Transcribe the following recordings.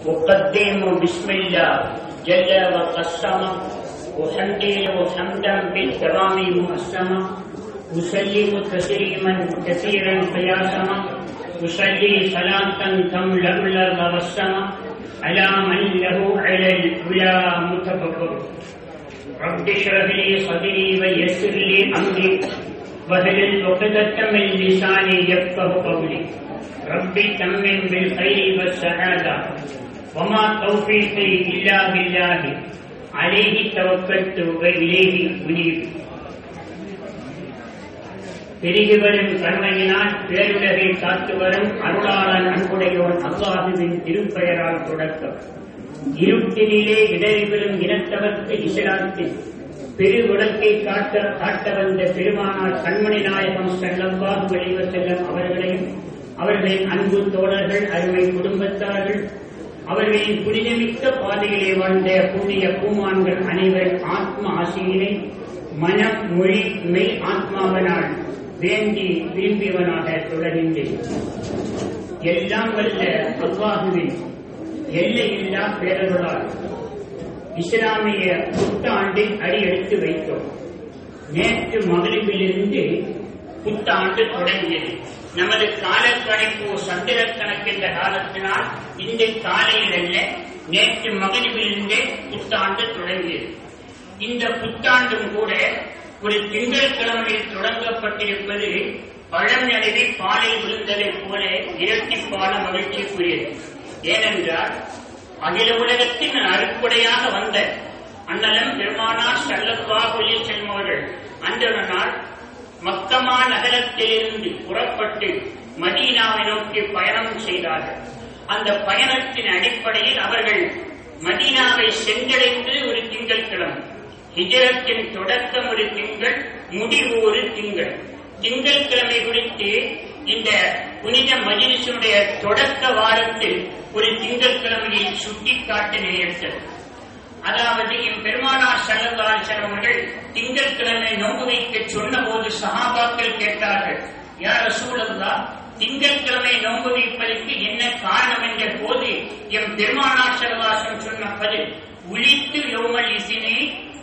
أقدم بسم الله جل وقسم أحمده حمدا بالكرام مؤسما أسلم تسليما كثيرا قياسما أصلي صلاة تملأ الأرض والسماء على من له على العلا متفكر رب اشرح لي صدري ويسر لي أمري واهلل عقدة من لساني يفقه قولي ربي تمم بالخير والسعادة وما توفيقي إلا بالله عليه توكلت وإليه أنيب பெருகி வரும் கருணையினால் பேருலகை காத்து வரும் அருளாளன் அன்புடையோன் அல்லாஹுவின் திருப்பெயரால் தொடக்கம் இருட்டினிலே இடறிவிடும் இனத்தவர்க்கு இஸ்லாத்தில் பெருவிளக்கை காட்ட காட்ட வந்த பெருமானார் கண்மணி நாயகம் செல்லம்பாகு வெளிவ செல்லும் அவர்களையும் அவர்களின் அன்பு தோழர்கள் அருமை குடும்பத்தார்கள் அவர்களின் புனிதமிக்க பாதையிலே வாழ்ந்த புண்ணிய பூமான்கள் அனைவர் ஆத்ம ஆசையினை மனம் மொழி மெய் ஆத்மாவனால் வேண்டி விரும்பியவனாக தொடர்கின்றேன் எல்லாம் வல்ல அல்லாஹுவின் எல்லையில்லா பேரர்களால் இஸ்லாமிய புத்தாண்டில் அடி எடுத்து வைத்தோம் நேற்று மகளிரிலிருந்து புத்தாண்டு தொடங்கியது நமது காலக்கணிப்பு சந்திர கணக்கின்ற காலத்தினால் இந்த காலையில் அல்ல நேற்று மகளிரிலிருந்தே புத்தாண்டு தொடங்கியது இந்த புத்தாண்டும் கூட ஒரு திங்கட்கிழமையில் தொடங்கப்பட்டிருப்பது பழம் நடுவி பாலை விழுந்ததைப் போல இரட்டிப்பான மகிழ்ச்சிக்குரியது ஏனென்றால் அகில உலகத்தின் அறுப்புடையாக வந்த அண்ணலம் பெருமானார் சல்லல்லா ஒலி செல்பவர்கள் அன்றொரு நாள் மக்கமா நகரத்திலிருந்து புறப்பட்டு மதீனாவை நோக்கி பயணம் செய்தார்கள் அந்த பயணத்தின் அடிப்படையில் அவர்கள் மதீனாவை சென்றடைந்து ஒரு திங்கட்கிழமை ஹிஜரத்தின் தொடக்கம் ஒரு திங்கள் முடிவு ஒரு திங்கள் திங்கட்கிழமை குறித்து இந்த புனித மஜிலிசனுடைய தொடக்க வாரத்தில் ஒரு திங்கட்கிழமையை சுட்டிக்காட்ட நேரிட்டது அதாவது என் பெருமானார் சல்லல்லாசன் அவர்கள் திங்கட்கிழமை நோன்பு வைக்க சொன்ன போது சகாபாக்கள் கேட்டார்கள் யார் சூழல்லா திங்கட்கிழமை நோன்பு வைப்பதற்கு என்ன காரணம் என்ற போது என் பெருமானார் சல்லல்லாசன் சொன்ன பதில் உளித்து யோமல் இசினே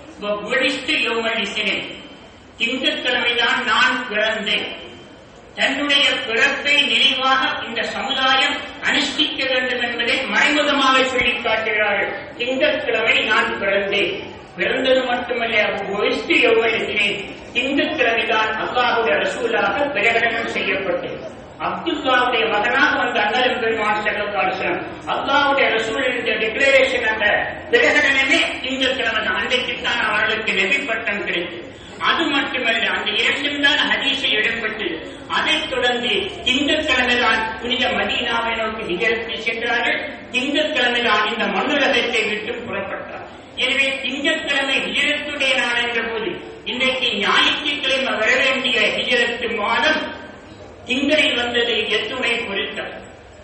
ஒழித்து யோமல் இசினே திங்கட்கிழமைதான் நான் பிறந்தேன் தன்னுடைய பிறப்பை நினைவாக இந்த சமுதாயம் அனுஷ்டிக்க வேண்டும் என்பதை மறைமுகமாக சொல்லிக் காட்டுகிறார்கள் திங்கட்கிழமை நான் பிறந்தேன் பிறந்தது மட்டுமல்ல ஒழித்து எவ்வளத்தினேன் திங்கட்கிழமைதான் அல்லாஹுடைய ரசூலாக பிரகடனம் செய்யப்பட்டது அப்துல்லாவுடைய மகனாக வந்த அண்ணலும் பெருமான் செல்லவாசன் அல்லாவுடைய ரசூல் என்ற டிக்ளரேஷன் அந்த பிரகடனமே திங்கட்கிழமை தான் அன்றைக்குத்தான் அவர்களுக்கு நெபி பட்டம் கிடைத்தது அது மட்டுமல்ல அந்த இரண்டும் தான் ஹதீஸில் இடம்பெற்றது அதைத் தொடர்ந்து திங்கட்கிழமைதான் புனித மதீனாவை நோக்கி நிகழ்த்தி சென்றார்கள் திங்கட்கிழமைதான் இந்த மண்ணுலகத்தை விட்டு புறப்பட்டார் எனவே திங்கட்கிழமை ஹிஜரத்துடைய நாள் என்ற போது இன்றைக்கு ஞாயிற்றுக்கிழமை வர வேண்டிய ஹிஜரத்து மாதம் திங்களில் வந்தது எத்துணை பொருத்தம்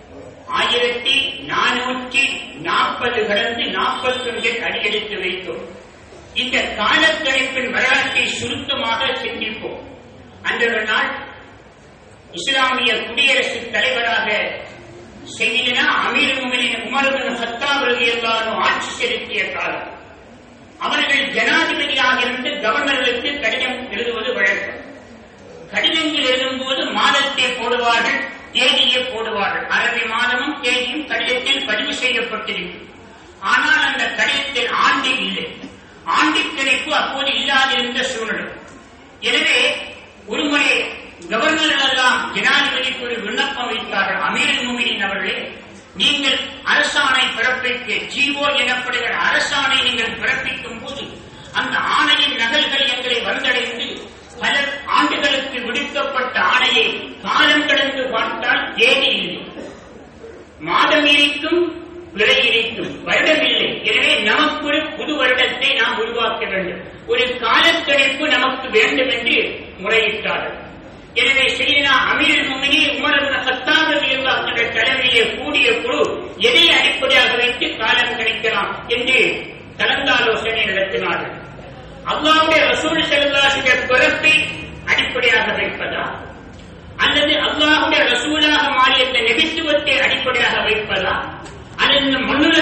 ஆயிரத்தி நானூற்றி நாற்பது கடந்து நாற்பத்தொன்றை அடியெடுத்து வைத்தோம் இந்த காலக்கணிப்பின் வரலாற்றை சுருக்கமாக சிந்திப்போம் அன்றொரு நாள் இஸ்லாமிய குடியரசுத் தலைவராக செய்தினா அமீர் முமினின் உமரபின் ஹத்தாப் எல்லாரும் ஆட்சி செலுத்திய காலம் அவர்கள் ஜனாதிபதியாக இருந்து கவர்னர்களுக்கு கடிதம் எழுதுவது வழக்கம் கடிதங்கள் எழுதும்போது மாதத்தை போடுவார்கள் தேதியை போடுவார்கள் அரபி மாதமும் தேதியும் கடிதத்தில் பதிவு செய்யப்பட்டிருக்கும் ஆனால் அந்த கடிதத்தில் ஆண்டு இல்லை ஆண்டு கிடைப்பு அப்போது இல்லாதிருந்த சூழல் எனவே ஒருமுறை கவர்னர்கள் எல்லாம் ஜனாதிபதிக்கு ஒரு விண்ணப்பம் வைத்தார்கள் அமீர் முமினின் அவர்களே நீங்கள் அரசாணை பிறப்பிக்க ஜீவோ எனப்படுகிற அரசாணை நீங்கள் பிறப்பிக்கும் போது அந்த ஆணையின் நகல்கள் எங்களை வந்தடைந்து பல ஆண்டுகளுக்கு விடுக்கப்பட்ட ஆணையை காலம் கடந்து பார்த்தால் தேதி இல்லை மாதம் இருக்கும் பிழை இருக்கும் வருடம் இல்லை எனவே நமக்கு ஒரு புது வருடத்தை நாம் உருவாக்க வேண்டும் ஒரு காலக்கணிப்பு நமக்கு வேண்டும் என்று முறையிட்டார்கள் எனவே செய்தினா அமீர் முமினி உமரது சத்தாபதி என்ற தலைமையிலே கூடிய குழு எதை அடிப்படையாக வைத்து காலம் கணிக்கலாம் என்று கலந்தாலோசனை நடத்தினார்கள் அல்லாவுடைய ரசூல் செல்லாசுடைய பிறப்பை அடிப்படையாக வைப்பதா அல்லது அல்லாஹுடைய ரசூலாக மாறிய இந்த நெபித்துவத்தை அடிப்படையாக வைப்பதா அல்லது இந்த மண்ணுல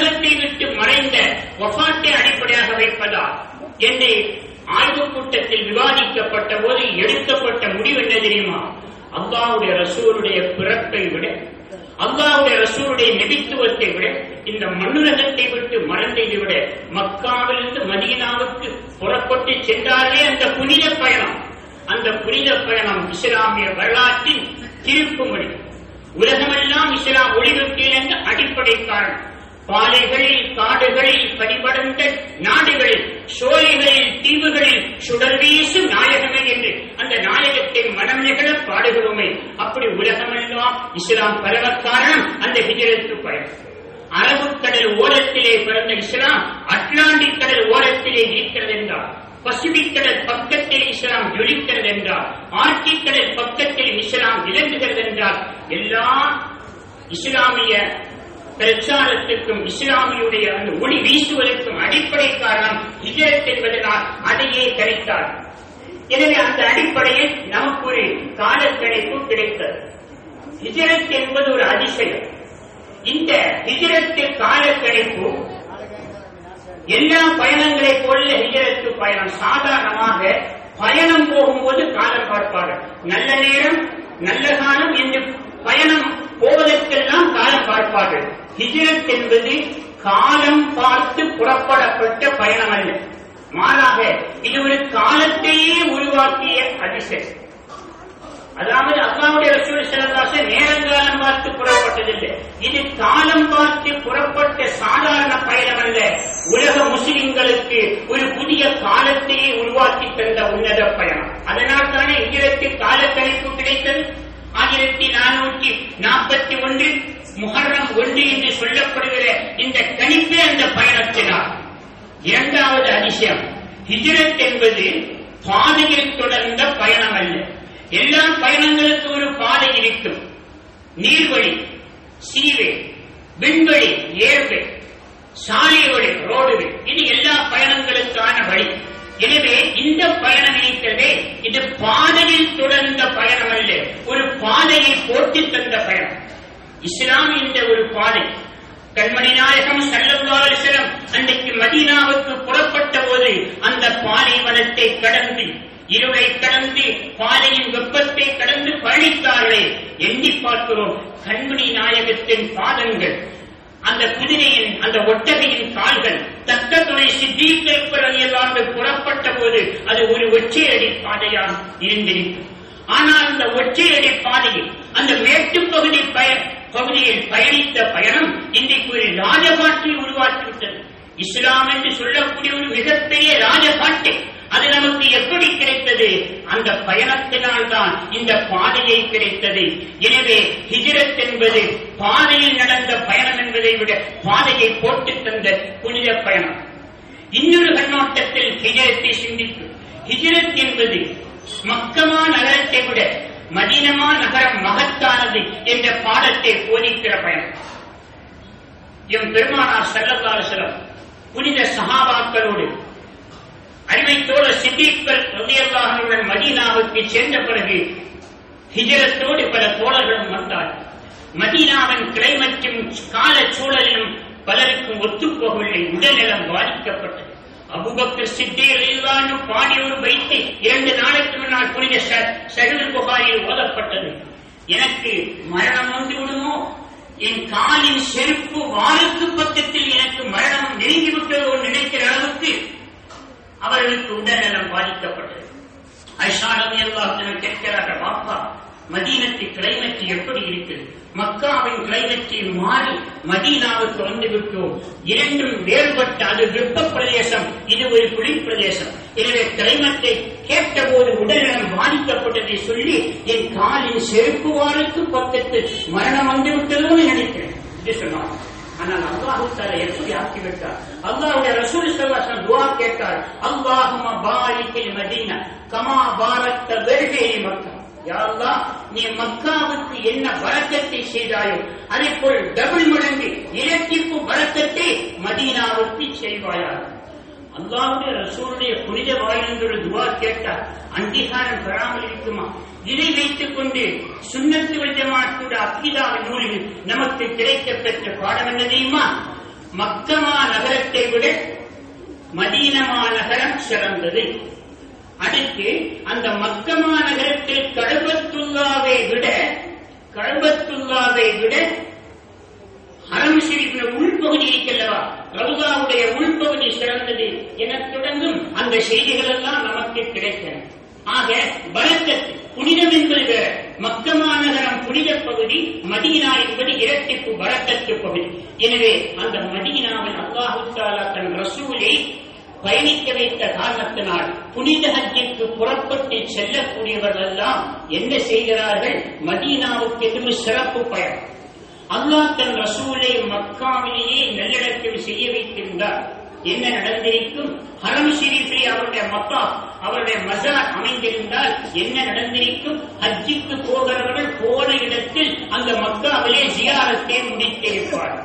பணத்தை அடிப்படையாக வைப்பதா என்று ஆய்வுக் கூட்டத்தில் விவாதிக்கப்பட்ட போது எடுக்கப்பட்ட முடிவு என்ன தெரியுமா அல்லாஹ்வுடைய ரசூலுடைய பிறப்பை விட அல்லாஹ்வுடைய ரசூலுடைய நெபித்துவத்தை விட இந்த மண்ணுலகத்தை விட்டு மறந்ததை விட மக்காவிலிருந்து மதீனாவுக்கு புறப்பட்டு சென்றாலே அந்த புனித பயணம் அந்த புனித பயணம் இஸ்லாமிய வரலாற்றின் திருப்புமொழி உலகமெல்லாம் இஸ்லாம் ஒளிவெட்டில் என்ற அடிப்படை காரணம் பாலைகளில் காடுகளில் படிபடர்ந்த நாடுகளில் சோலைகளில் தீவுகளில் சுடர் வீசும் நாயகமே என்று அந்த நாயகத்தை மனம் நிகழ பாடுகிறோமே அப்படி உலகமெல்லாம் இஸ்லாம் பரவ காரணம் அந்த ஹிஜரத்து பயணம் அரபுக்கடல் ஓரத்திலே பிறந்த இஸ்லாம் அட்லாண்டிக் கடல் ஓரத்திலே இருக்கிறது என்றார் பசிபிக் கடல் பக்கத்தில் இஸ்லாம் ஜொலிக்கிறது என்றால் ஆர்டிக் கடல் பக்கத்தில் இஸ்லாம் விளங்குகிறது என்றால் எல்லா இஸ்லாமிய பிரச்சாரத்திற்கும் இஸ்லாமியுடைய அந்த ஒளி வீசுவதற்கும் அடிப்படை காரணம் ஹிஜரத் என்பதனால் அதையே கணித்தார் எனவே அந்த அடிப்படையில் நமக்கு ஒரு காலக்கணிப்பு கிடைத்தது ஹிஜரத் என்பது ஒரு அதிசயம் இந்த ஹிஜரத்து காலக்கணிப்பு எல்லா பயணங்களை போல ஹிஜரத்து பயணம் சாதாரணமாக பயணம் போகும்போது காலம் பார்ப்பார்கள் நல்ல நேரம் நல்ல காலம் என்று பயணம் போவதற்கெல்லாம் காலம் பார்ப்பார்கள் ஹிஜரத் என்பது காலம் பார்த்து புறப்படப்பட்ட பயணம் அல்ல மாறாக இது ஒரு காலத்தையே உருவாக்கிய அதிசயம் அதாவது அல்லாவுடைய ரசூல் செலவாச நேரங்காலம் பார்த்து புறப்பட்டதில்லை இது காலம் பார்த்து புறப்பட்ட சாதாரண பயணம் அல்ல உலக முஸ்லிம்களுக்கு ஒரு புதிய காலத்தையே உருவாக்கி தந்த உன்னத பயணம் அதனால் தானே இங்கிலத்து காலக்கணிப்பு கிடைத்தது ஆயிரத்தி நானூற்றி நாற்பத்தி ஒன்றில் முஹர்ரம் ஒன்று என்று சொல்லப்படுகிற இந்த கணிப்பே அந்த பயணத்தினால் இரண்டாவது அதிசயம் ஹிஜ்ரத் என்பது பாதையில் தொடர்ந்த பயணம் அல்ல எல்லா பயணங்களுக்கும் ஒரு பாதை இருக்கும் நீர்வழி சீவே விண்வெளி ஏர்வே சாலை வழி ரோடுகள் இது எல்லா பயணங்களுக்கான வழி எனவே இந்த பயணம் இருக்கிறதே இது பாதையில் தொடர்ந்த பயணம் அல்ல ஒரு பாதையை போட்டு தந்த பயணம் இஸ்லாம் என்ற ஒரு பாதை கண்மணி நாயகம் செல்லம் அன்றைக்கு மதீனாவுக்கு புறப்பட்ட போது அந்த பாலைவனத்தை கடந்து இருளை கடந்து பாதையின் வெப்பத்தை கடந்து பயணித்தார்களே எண்ணி பார்க்கிறோம் கண்மணி நாயகத்தின் பாதங்கள் அந்த குதிரையின் அந்த ஒட்டகையின் கால்கள் தக்க துணை சித்தீக்கற்பரணியெல்லாம் புறப்பட்ட போது அது ஒரு ஒற்றையடி பாதையாக இருந்திருக்கும் ஆனால் அந்த ஒற்றையடி பாதையில் அந்த மேட்டு பகுதி பய பகுதியில் பயணித்த பயணம் இன்றைக்கு ஒரு ராஜபாட்டை உருவாக்கிவிட்டது இஸ்லாம் என்று சொல்லக்கூடிய ஒரு மிகப்பெரிய ராஜபாட்டை அது நமக்கு எப்படி கிடைத்தது அந்த பயணத்தினால் தான் இந்த பாதையை கிடைத்தது எனவே ஹிஜ்ரத் என்பது பாதையில் நடந்த பயணம் என்பதை விட பாதையை போட்டு தந்த புனித பயணம் இன்னொரு கண்ணோட்டத்தில் ஹிஜரத்தை சிந்திக்கும் ஹிஜரத் என்பது மக்கமா நகரத்தை விட மதீனமா நகரம் மகத்தானது என்ற பாடத்தை போதிக்கிற பயணம் எம் பெருமானார் செல்லதாரசலம் புனித சகாபாக்களோடு அடிமைத்தோடு சித்திக்கள் ஹிருதயல்லாஹனுடன் மதீனாவுக்கு சென்ற பிறகு ஹிஜரத்தோடு பல தோழர்களும் வந்தார் மதீனாவின் கிளைமற்றும் கால சூழலிலும் பலருக்கும் ஒத்துப்போகவில்லை உடல்நலம் பாதிக்கப்பட்டது அபுபக்கர் சித்தேன் பாடி ஒரு வைத்து இரண்டு நாளைக்கு முன்னால் புனித சகுல் புகாரில் ஓதப்பட்டது எனக்கு மரணம் வந்து விடுமோ என் காலின் செருப்பு வாளுக்கு பக்கத்தில் எனக்கு மரணம் நெருங்கிவிட்டதோ நினைக்கிற அளவுக்கு அவர்களுக்கு உடல்நலம் பாதிக்கப்பட்டது ஐஷா நபி அல்லாஹ் கேட்கிறார்கள் பாப்பா மதீனத்து கிளைமேட் எப்படி இருக்குது மக்காவின் கிளைமேட்டை மாறி மதீனாவுக்கு வந்து விட்டோம் இரண்டும் வேறுபட்ட அது வெப்ப பிரதேசம் இது ஒரு குளிர் பிரதேசம் எனவே கிளைமேட்டை கேட்டபோது உடல்நலம் பாதிக்கப்பட்டதை சொல்லி என் காலின் செருப்பு வாளுக்கு பக்கத்தில் மரணம் வந்து விட்டதோ நினைக்கிறேன் என்று சொன்னார் ஆனால் அல்லாஹு தாலா எப்படி ஆக்கிவிட்டார் அல்லாஹுடைய ரசூல் சல்லாசன் துவா கேட்டார் அல்லாஹும பாரிக்கில் மதீனா கமா பாரத்த வெறுகேரி மக்கா யா அல்லாஹ் நீ மக்காவுக்கு என்ன வரக்கத்தை செய்தாயோ அதே போல் டபுள் மடங்கு இரட்டிப்பு வரக்கத்தை மதீனாவுக்கு செய்வாயாக அல்லாவுடைய ரசூலுடைய புனித வாயிலிருந்து துவா கேட்டார் அங்கீகாரம் பெறாமல் இருக்குமா இதை வைத்துக் கொண்டு சுண்ணத்து வஜமாத்துட அக்கீதாவின் நூலில் நமக்கு கிடைக்க பெற்ற பாடம் என்ன தெரியுமா மக்கமா நகரத்தை விட மதீன மாநகரம் சிறந்தது அடுத்து அந்த மக்க மாநகரத்தில் கழுபத்துல்லாவை விட கழுபத்துல்லாவை விட ஹரம் ஷெரீஃபின் உள்பகுதி இருக்கல்லவா ரவுதாவுடைய உள்பகுதி சிறந்தது என தொடங்கும் அந்த செய்திகள் எல்லாம் நமக்கு கிடைக்கிறது ஆக பரக்கத் புனிதம் என்பது வேற மக்க மாநகரம் புனித பகுதி மதீனா என்பது இரட்டிப்பு பரக்கத்து பகுதி எனவே அந்த மதீனாவில் அல்லாஹு தாலா தன் ரசூலை பயணிக்க வைத்த காரணத்தினால் புனித ஹஜ்ஜிற்கு புறப்பட்டு செல்லக்கூடியவர்கள் எல்லாம் என்ன செய்கிறார்கள் மதீனாவுக்கு எதிரும் சிறப்பு பயணம் அல்லாஹ் தன் ரசூலை மக்காவிலேயே நல்லடக்கம் செய்ய வைத்திருந்தார் என்ன நடந்திருக்கும் ஹரம் ஷெரீஃபிலே அவருடைய மக்கா அவருடைய மசார் அமைந்திருந்தால் என்ன நடந்திருக்கும் ஹஜ்ஜிக்கு போகிறவர்கள் போன இடத்தில் அந்த மக்காவிலே ஜியாரத்தை முடித்திருப்பார்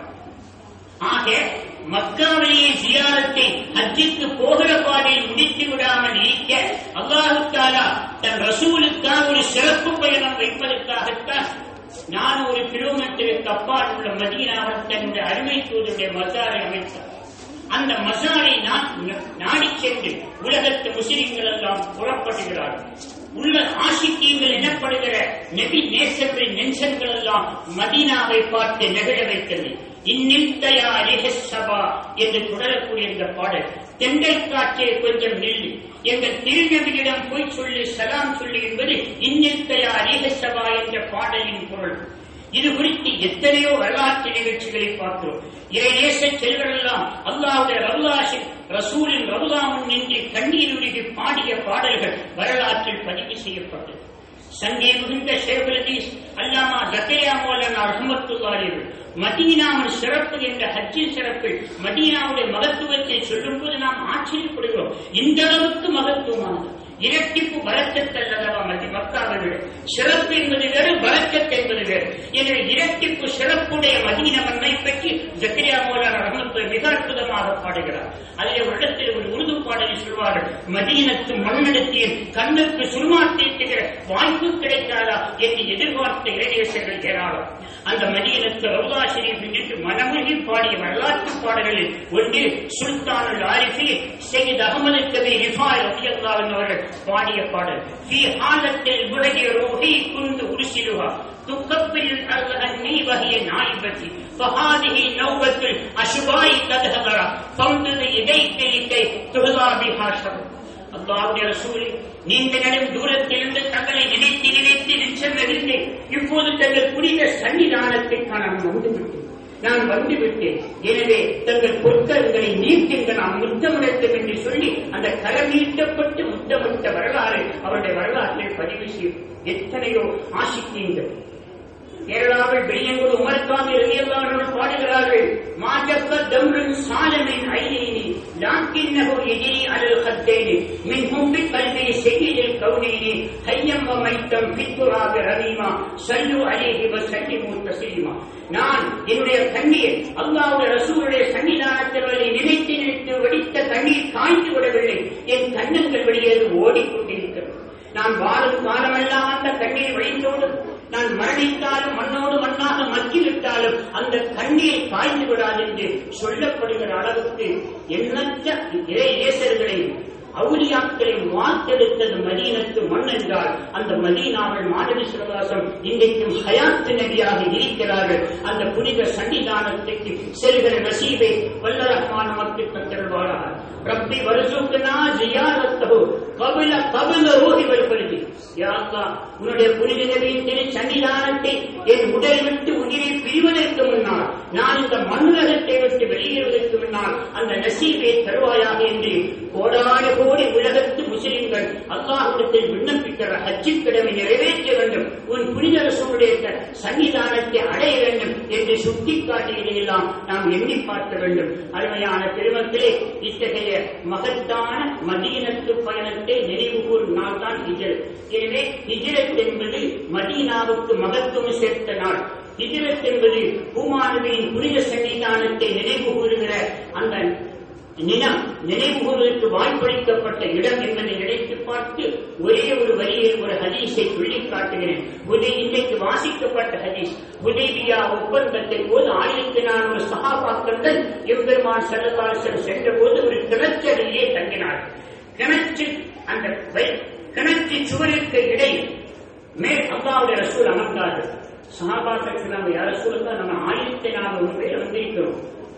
ஆக மக்காவிலேயே ஜியாரத்தை ஹஜ்ஜிற்கு போகிற பாதையில் முடித்து விடாமல் இருக்க அல்லாஹு தாலா தன் ரசூலுக்காக ஒரு சிறப்பு பயணம் வைப்பதற்காகத்தான் நானூறு கிலோமீட்டருக்கு அப்பால் உள்ள மதீனாவில் தன்னுடைய அருமை தூதருடைய மசாரை அமைத்தார் அந்த மசாரை நாடி சென்று உலகத்து முஸ்லிம்கள் எல்லாம் புறப்படுகிறார்கள் உள்ள ஆசிக்கியங்கள் எனப்படுகிற நெபி நேசர்களின் நெஞ்சங்கள் எல்லாம் மதீனாவை பார்த்து நெகிழ வைத்தது இந்நில்தயா சபா என்று தொடரக்கூடிய இந்த பாடல் தெண்டல் காற்றே கொஞ்சம் நில்லு எங்கள் திருநபியிடம் போய் சொல்லி சலாம் சொல்லி என்பது இன்னில்தயா சபா என்ற பாடலின் பொருள் இது குறித்து எத்தனையோ வரலாற்று நிகழ்ச்சிகளை பார்க்கிறோம் இறைநேச செல்வரெல்லாம் அல்லாவுடைய ரவுலாசி ரசூலின் ரவுலாமுன் நின்று கண்ணீர் உருகி பாடிய பாடல்கள் வரலாற்றில் பதிவு செய்யப்பட்டது சங்கே மிகுந்த ஷேகுலதீஸ் அல்லாமா ஜக்கையா மோலன் அஹமத்துல்லாரிகள் மதீனாவின் சிறப்பு என்ற ஹஜ்ஜின் சிறப்பில் மதீனாவுடைய மகத்துவத்தை சொல்லும் போது நாம் ஆச்சரியப்படுகிறோம் இந்த அளவுக்கு மகத்துவமானது இரட்டிப்பு வரக்கத்தல் அல்லவா மதி மக்காவை விட சிறப்பு என்பது வேறு வரக்கத் என்பது வேறு எனவே இரட்டிப்பு சிறப்புடைய மதீன மண்ணை பற்றி ஜக்கரியா மோலார் ரஹமத்து மிக அற்புதமாக பாடுகிறார் அதில் ஒரு இடத்தில் ஒரு உருது பாடலை சொல்வார்கள் மதீனத்து மண்ணெடுத்திய கண்ணுக்கு சுருமாட்டிக்கிற வாய்ப்பு கிடைக்காதா என்று எதிர்பார்த்த இளைஞர்கள் ஏராளம் அந்த மதீனத்து ரவுதா ஷெரீப் என்று மனமுகி பாடிய வரலாற்று பாடல்களில் ஒன்று சுல்தானுல் ஆரிஃபி செய்த் அகமது கவி ரிஃபாய் ரபியல்லாவின் அவர்கள் பாடிய பாடல் في حالة البعد روحي كنت أرسلها تقبل الأرض أني وهي نائبتي فهذه نوبة الأشباء قد هدر فامدد يديك لكي تهدى بها شر அல்லாவுடைய ரசூலை நீண்ட நடும் தூரத்திலிருந்து தங்களை நினைத்து நினைத்து நிச்சயமிருந்தேன் இப்போது தங்கள் புனித சன்னிதானத்தை நான் வந்துவிட்டேன் நான் வந்துவிட்டேன் எனவே தங்கள் பொற்கரங்களை நீட்டுங்க நான் முத்தமிடட்டும் என்று சொல்லி அந்த கரம் நீட்டப்பட்டு முத்தமிட்ட வரலாறு அவருடைய வரலாற்றை பதிவு செய்யும் எத்தனையோ ஆசிக்கியங்கள் கேரளாவில் வெளியங்கூர் உமர்கான் இறுதியல்லாளர்கள் பாடுகிறார்கள் மாஜப்ப தம்ருன் சாலமின் ஐநீனி லாக்கின்னஹு எஜிரி அலல் ஹத்தேனி மின் ஹும்பி கல்வி செய்தியில் கவுனீனி கையம் மைத்தம் பித்துராக ரவீமா சல்லு அலேஹி வ சல்லிமு தஸ்லீமா நான் என்னுடைய கண்ணீர் அல்லாவுடைய ரசூலுடைய சன்னிதானத்தில் நினைத்து நினைத்து வெடித்த கண்ணீர் காய்ந்து விடவில்லை என் கண்ணங்கள் வெளியேறு ஓடிக்கொண்டிருக்கிறது நான் வாழும் காலமெல்லாம் அந்த கண்ணீர் வழிந்தோடும் நான் மரணித்தாலும் மண்ணோடு மண்ணாக மக்கிவிட்டாலும் அந்த கண்ணீர் காய்ந்து விடாது என்று சொல்லப்படுகிற அளவுக்கு எண்ணற்ற இறை இயேசர்களை அவுலியாக்களை வார்த்தெடுத்தது மதீனத்து மண் என்றால் அந்த மதீனாவில் மாணவி சிவகாசம் இன்றைக்கும் ஹயாத்து நபியாக இருக்கிறார்கள் அந்த புனித சன்னிதானத்துக்கு செல்கிற நசீபை வல்ல ரஹ்மான மக்கள் தந்தருவாரார் ரப்பி வருசுக்குனா ஜியாரத்தோ கபில கபில ரோஹி வருகிறது யா அல்லாஹ் உன்னுடைய புனித நபியின் திரு சன்னிதானத்தை என் உடல் விட்டு உயிரை பிரிவதற்கு முன்னால் நான் இந்த மண்ணுலகத்தை விட்டு வெளியேறுவதற்கு முன்னால் அந்த நசீபை தருவாயாக என்று கோடான கோடி உலகத்து முஸ்லிம்கள் அல்லாஹிடத்தில் விண்ணப்பிக்கிற ஹஜ்ஜி கடமை நிறைவேற்ற வேண்டும் உன் புனித ரசூலுடைய சன்னிதானத்தை அடைய வேண்டும் என்று சுட்டிக்காட்டியதையெல்லாம் நாம் எண்ணி பார்க்க வேண்டும் அருமையான பெருமக்களே இத்தகைய மகத்தான மதீனத்து பயணத்தை நினைவு கூறும் நாள் தான் ஹிஜரத் எனவே ஹிஜரத் என்பது மதீனாவுக்கு மகத்துவம் சேர்த்த நாள் ஹிஜரத் என்பது பூமானவியின் புனித சன்னிதானத்தை நினைவு கூறுகிற அந்த நிலம் நினைவு கூறுவதற்கு வாய்ப்பளிக்கப்பட்ட இடம் என்பதை நினைத்து பார்த்து ஒரே ஒரு வரியை ஒரு ஹதீஸை சொல்லி காட்டுகிறேன் உதை இன்றைக்கு வாசிக்கப்பட்ட ஹதீஸ் உதேபியா ஒப்பந்தத்தின் போது ஆயிரத்தி நானூறு சகாபாக்கள் எம்பெருமான் செல்லதாசன் சென்ற போது ஒரு கிணற்றடியிலே தங்கினார் கிணற்று அந்த வை- கிணற்று சுவருக்கு இடையில் மேல் அல்லாவுடைய ரசூல் அமர்ந்தார்கள் சகாபாக்கள் நம்ம யார சூழல் நம்ம ஆயிரத்தி நானூறு பேர் வந்திருக்கிறோம்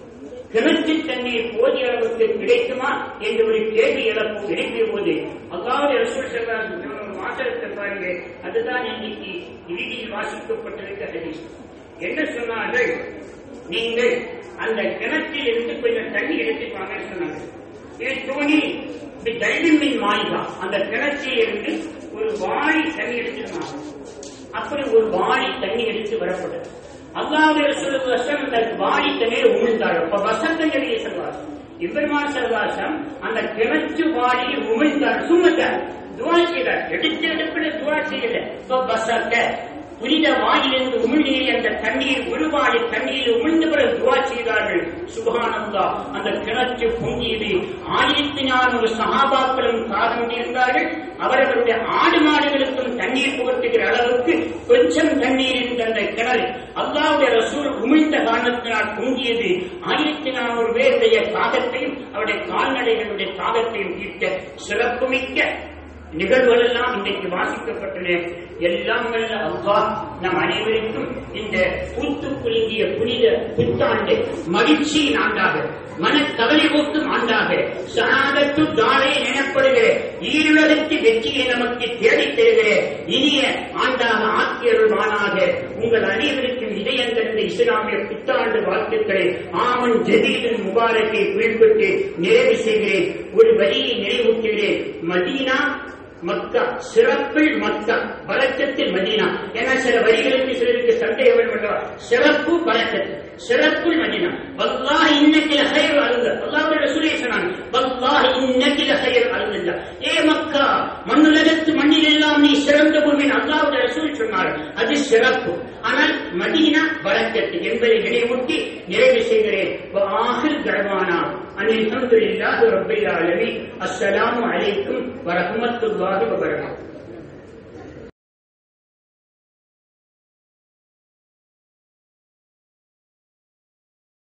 கிணற்று தண்ணீர் போதிய அளவுக்கு கிடைக்குமா என்று ஒரு கேள்வி இழப்பு எழுப்பிய போது அல்லாவுடைய ரசூல் செல்வார்கள் வாசகத்தை பாருங்க அதுதான் இன்னைக்கு இறுதியில் வாசிக்கப்பட்டிருக்க ஹதீஸ் என்ன சொன்னார்கள் நீங்கள் அந்த கிணற்றில் இருந்து கொஞ்சம் தண்ணி எடுத்துட்டு வாங்கன்னு சொன்னாங்க இது தோணி தைரியமின் மாளிகா அந்த கிணற்றில் இருந்து ஒரு வாளி தண்ணி எடுத்துருந்தாங்க அப்படி ஒரு வாளி தண்ணி எடுத்து வரப்பட்டது அல்லாவுடைய சொல்லுவசம் அந்த வாளி தண்ணீர் உமிழ்ந்தாள் அப்ப வசந்த நிலையை சொல்வார் இவ்வருமான சர்வாசம் அந்த கிணற்று வாளியில் உமிழ்ந்தார் சுமத்தார் துவா செய்தார் எடுத்த எடுப்பில் துவா செய்யல இப்ப வசந்த புனித வாயிலிருந்து உமிழ்நீர் அந்த தண்ணீர் ஒரு வாளி தண்ணீர் உமிழ்ந்த பிறகு துவா செய்தார்கள் சுபகானந்தா அந்த கிணற்று பொங்கியது ஆயிரத்தி நானூறு சகாபாக்களும் காலம் இருந்தார்கள் அவர்களுடைய ஆடு மாடுகளுக்கும் தண்ணீர் புகட்டுகிற அளவுக்கு கொஞ்சம் தண்ணீர் இருந்த அந்த கிணறு அல்லாவுடைய ரசூல் உமிழ்ந்த காரணத்தினால் பொங்கியது ஆயிரத்தி நானூறு பேருடைய தாகத்தையும் அவருடைய கால்நடைகளுடைய தாகத்தையும் தீர்த்த சிறப்புமிக்க நிகழ்வுகள் எல்லாம் இன்றைக்கு வாசிக்கப்பட்டன எல்லாம் வல்ல அல்லாஹ் நம் அனைவருக்கும் இந்த பூத்து குலுங்கிய புனித புத்தாண்டு மகிழ்ச்சியின் ஆண்டாக மனக்கவலை ஊட்டும் ஆண்டாக சாதத்து தாளே எனப்படுகிற ஈருலகத்து வெற்றியை நமக்கு தேடித் தருகிற இனிய ஆண்டாக ஆக்கியருள்வானாக உங்கள் அனைவருக்கும் இதயந்தந்த இஸ்லாமிய புத்தாண்டு வாழ்த்துக்களை ஆமன் ஜதீதன் முபாரக்கை குறிப்பிட்டு நிறைவு செய்கிறேன் ஒரு வரியை நினைவூட்டுகிறேன் மதீனா மக்கா சிறப்பில் மக்கா பலக்கத்தில் மதீனா ஏன்னா சில வரிகளுக்கு சிலருக்கு சந்தேகம் வேண்டும் சிறப்பு பலக்கத்து சிறப்புல் மதீனா வல்லாஹ் இன்னக்கில ஹைர் அருங்க அல்லாஹ்வுடைய ரசூலே சொன்னாங்க வல்லாஹ் இன்னக்கில ஹைர் அருங்க ஏ மக்கா மண்ணுலகத்து மண்ணில் எல்லாம் நீ சிறந்த பூமியின் அல்லாஹ்வுடைய ரசூல் சொன்னார் அது சிறப்பு ஆனால் மதீனா பலக்கத்து என்பதை நினைவூட்டி நிறைவு செய்கிறேன் ஆஹிர் தர்வானா அனில் அல்ஹம்துலில்லாஹி ரப்பில் ஆலமீன் அஸ்ஸலாமு அலைக்கும் வரஹ்மத்துல்லாஹி வபரகாத்துஹு